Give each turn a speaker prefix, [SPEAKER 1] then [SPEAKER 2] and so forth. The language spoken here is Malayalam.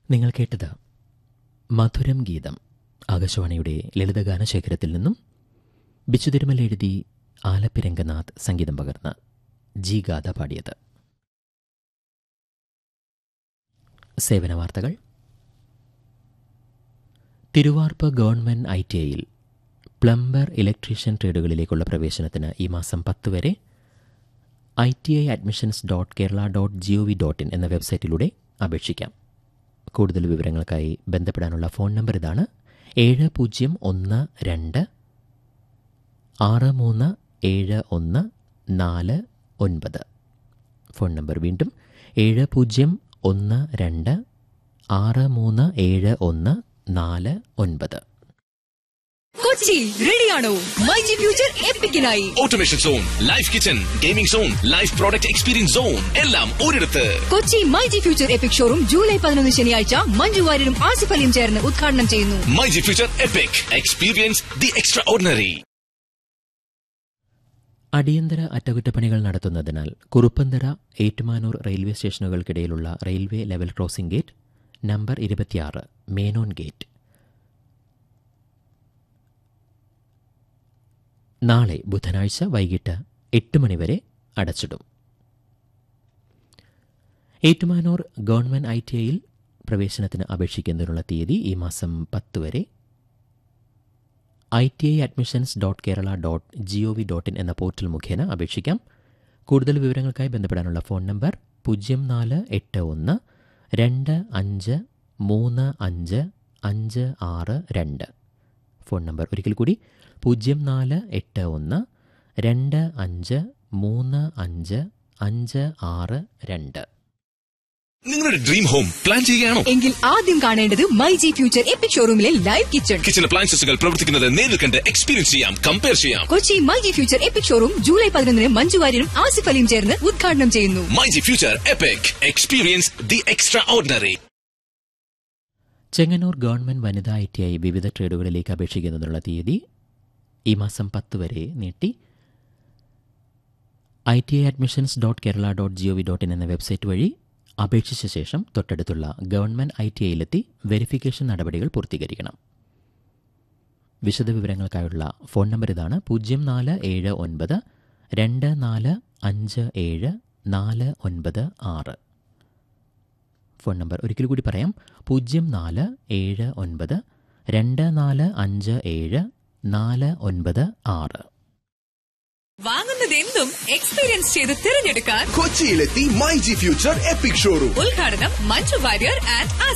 [SPEAKER 1] നിങ്ങൾ കേട്ടത് മധുരം ഗീതം ആകാശവാണിയുടെ ലളിതഗാന ശേഖരത്തിൽ നിന്നും ബിച്ചു തിരുമല എഴുതി ആലപ്പി രംഗനാഥ് സംഗീതം പകർന്ന് ജി ഗാഥ പാടിയത് സേവന വാർത്തകൾ തിരുവാർപ്പ് ഗവൺമെന്റ് ഐ ടി ഐയിൽ പ്ലംബർ ഇലക്ട്രീഷ്യൻ ട്രേഡുകളിലേക്കുള്ള പ്രവേശനത്തിന് ഈ മാസം പത്ത് വരെ I T I admissions dot Kerala dot G O V dot in എന്ന വെബ്സൈറ്റിലൂടെ അപേക്ഷിക്കാം കൂടുതൽ വിവരങ്ങൾക്കായി ബന്ധപ്പെടാനുള്ള ഫോൺ നമ്പർ ഇതാണ് ഏഴ് പൂജ്യം ഒന്ന് രണ്ട് ആറ് മൂന്ന് ഏഴ് ഒന്ന് നാല് ഒൻപത് ഫോൺ നമ്പർ വീണ്ടും ഏഴ് പൂജ്യം ഒന്ന് രണ്ട് ആറ് മൂന്ന് ഏഴ് ഒന്ന് നാല് ഒൻപത്
[SPEAKER 2] കൊച്ചി റെഡിയാണോ മൈ ജി ഫ്യൂച്ചർ എപ്പിക്കിനായി
[SPEAKER 3] automation zone life kitchen gaming zone life product experience zone എല്ലാം ഒരിടത്ത്
[SPEAKER 2] Kochi My G Future Epic showroom July പതിനൊന്ന് ശനിയാഴ്ച മഞ്ജു വാര്യരും ആസിഫ് അലിയും ചേർന്ന് ഉദ്ഘാടനം ചെയ്യുന്നു
[SPEAKER 3] My G Future Epic experience the extraordinary
[SPEAKER 1] അടിയന്തര അറ്റകുറ്റപ്പണികൾ നടത്തുന്നതിനാൽ കുറുപ്പന്തറ ഏറ്റുമാനൂർ റെയിൽവേ സ്റ്റേഷനുകൾക്കിടയിലുള്ള railway level crossing gate number ഇരുപത്തിയാറ് മേനോൻ ഗേറ്റ് നാളെ ബുധനാഴ്ച വൈകിട്ട് എട്ട് മണിവരെ അടച്ചിടും ഏറ്റുമാനൂർ ഗവൺമെന്റ് ഐ ടി ഐയിൽ പ്രവേശനത്തിന് അപേക്ഷിക്കുന്നതിനുള്ള തീയതി ഈ മാസം പത്ത് വരെ I T I admissions dot Kerala dot G O V dot in എന്ന പോർട്ടൽ മുഖേന അപേക്ഷിക്കാം കൂടുതൽ വിവരങ്ങൾക്കായി ബന്ധപ്പെടാനുള്ള ഫോൺ നമ്പർ പൂജ്യം നാല് എട്ട് ഒന്ന് രണ്ട് അഞ്ച് മൂന്ന് അഞ്ച് അഞ്ച് ആറ് രണ്ട് ഫോൺ നമ്പർ ഒരിക്കൽ കൂടി പൂജ്യം നാല് എട്ട് ഒന്ന് രണ്ട് അഞ്ച് മൂന്ന് അഞ്ച് അഞ്ച് ആറ് രണ്ട്
[SPEAKER 3] നിങ്ങളുടെ ഡ്രീം ഹോം പ്ലാൻ ചെയ്യുകയാണോ
[SPEAKER 2] എങ്കിൽ ആദ്യം കാണേണ്ടത് മൈ ജി ഫ്യൂച്ചർ എപ്പിക് ഷോറൂമിലെ ലൈവ് കിച്ചൺ
[SPEAKER 3] കിച്ചൺ അപ്ലയൻസസുകൾ പ്രവർത്തിക്കുന്നത് നേരിൽ കണ്ട് എക്സ്പീരിയൻസ് ചെയ്യാം കമ്പയർ ചെയ്യാം
[SPEAKER 2] Kochi My G Future Epic showroom July പതിനൊന്നിന് മഞ്ജു വാര്യരും ആസിഫ് അലിയും ചേർന്ന് ഉദ്ഘാടനം ചെയ്യുന്നു
[SPEAKER 3] My G Future Epic experience the extraordinary
[SPEAKER 1] Chengannur government വനിതാ ഐ ടി ഐ വിവിധ ട്രേഡുകളിലേക്ക് അപേക്ഷിക്കുന്നതിനുള്ള തീയതി ഈ മാസം പത്ത് വരെ നീട്ടി I T I admissions dot Kerala dot G O V dot in എന്ന വെബ്സൈറ്റ് വഴി അപേക്ഷിച്ച ശേഷം തൊട്ടടുത്തുള്ള ഗവൺമെന്റ് ഐ ടി ഐയിലെത്തി വെരിഫിക്കേഷൻ നടപടികൾ പൂർത്തീകരിക്കണം വിശദവിവരങ്ങൾക്കായുള്ള ഫോൺ നമ്പർ ഇതാണ് പൂജ്യം നാല് ഏഴ് ഒൻപത് രണ്ട് നാല് അഞ്ച് ഏഴ് നാല് ഒൻപത് ആറ് ഫോൺ നമ്പർ ഒരിക്കൽ കൂടി പറയാം പൂജ്യം നാല് ഏഴ് ഒൻപത് രണ്ട് നാല് അഞ്ച് ഏഴ് നാല് ഒൻപത് ആറ്
[SPEAKER 2] വാങ്ങുന്നത് എന്തും എക്സ്പീരിയൻസ് ചെയ്ത് തിരഞ്ഞെടുക്കാൻ
[SPEAKER 4] കൊച്ചിയിലെത്തി My G Future Epic showroom
[SPEAKER 2] ഉദ്ഘാടനം മഞ്ജു വാര്യർ ആൻഡ്